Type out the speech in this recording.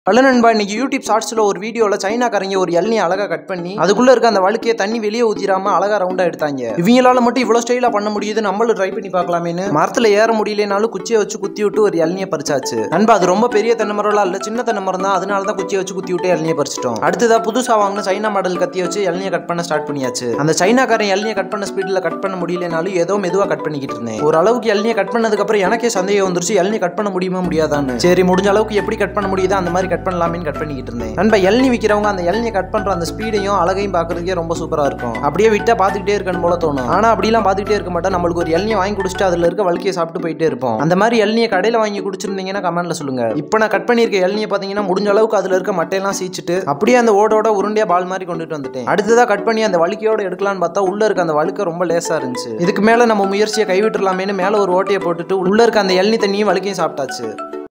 hello நண்பா இன்னைக்கு YouTube ஷார்ட்ஸில் ஒரு வீடியோவில் சைனாக்காரங்க ஒரு இளநீ அழகாக கட் பண்ணி அதுக்குள்ளே இருக்க அந்த வழுக்கையை தண்ணி வெளியே ஊற்றிடாம அழகாக ரவுண்டாக எடுத்தாங்க இவங்களால மட்டும் இவ்வளோ ஸ்டைலாக பண்ண முடியுது நம்மளும் ட்ரை பண்ணி பார்க்கலாமேன்னு மரத்தில் ஏற முடியலனாலும் குச்சியை வச்சு குத்தி விட்டு ஒரு இளநியை பறிச்சாச்சு நண்பா அது ரொம்ப பெரிய தென்னை மரம்லாம் இல்லை சின்ன தென்னை மரம் தான் அதனால தான் குச்சியை வச்சு குத்தி விட்டு இளநியை பறிச்சிட்டோம் அடுத்ததா புதுசாக வாங்கின சைனா மாடல் கத்தியை வச்சு இளநியை கட் பண்ண ஸ்டார்ட் பண்ணியாச்சு அந்த சைனாக்காரன் இளநியை கட் பண்ண ஸ்பீடில் கட் பண்ண முடியலனாலும் ஏதோ மெதுவாக கட் பண்ணிக்கிட்டு இருந்தேன் ஒரு அளவுக்கு இளநியை கட் பண்ணதுக்கப்புறம் எனக்கே சந்தேகம் வந்துருச்சு இளநியை கட் பண்ண முடியுமா முடியாதான்னு சரி முடிஞ்ச அளவுக்கு எப்படி கட் பண்ண முடியுதோ அந்த மாதிரி கட் பண்ணலாமேன்னு கட் பண்ணிக்கிட்டு இருந்தேன் நண்பா இளநி விற்கிறவங்க அந்த இளநியை கட் பண்ற அந்த ஸ்பீடையும் அழகையும் பார்க்கறதுக்கே ரொம்ப சூப்பரா இருக்கும் அப்படியே விட்டா பார்த்துக்கிட்டே இருக்கணும் போல தோணும் ஆனா அப்படிலாம் பார்த்துக்கிட்டே இருக்க மாட்டோம் நம்மளுக்கு ஒரு இளநியை வாங்கி குடிச்சிட்டு அதுல இருக்க வழுக்கையை சாப்பிட்டு போயிட்டே இருப்போம் அந்த மாதிரி இளநியை கடையில் வாங்கி குடிச்சிருந்தீங்கன்னா கமெண்ட்ல சொல்லுங்க இப்போ நான் கட் பண்ணியிருக்க இளநியை பார்த்தீங்கன்னா முடிஞ்ச அளவுக்கு அதுல இருக்க மட்டையெல்லாம் சீச்சிட்டு அப்படியே அந்த ஓடோட உருண்டையா பால் மாதிரி கொண்டுட்டு வந்துட்டேன் அடுத்ததா கட் பண்ணி அந்த வழுக்கையோட எடுக்கலாம்னு பார்த்தா உள்ள இருக்க அந்த வழுக்க ரொம்ப லேசா இருந்துச்சு இதுக்கு மேல நம்ம முயற்சியை கைவிட்டுலாமேன்னு மேல ஒரு ஓட்டையை போட்டுட்டு உள்ள இருக்க அந்த இளநி தண்ணியும் வழுக்கையும் சாப்பிட்டாச்சு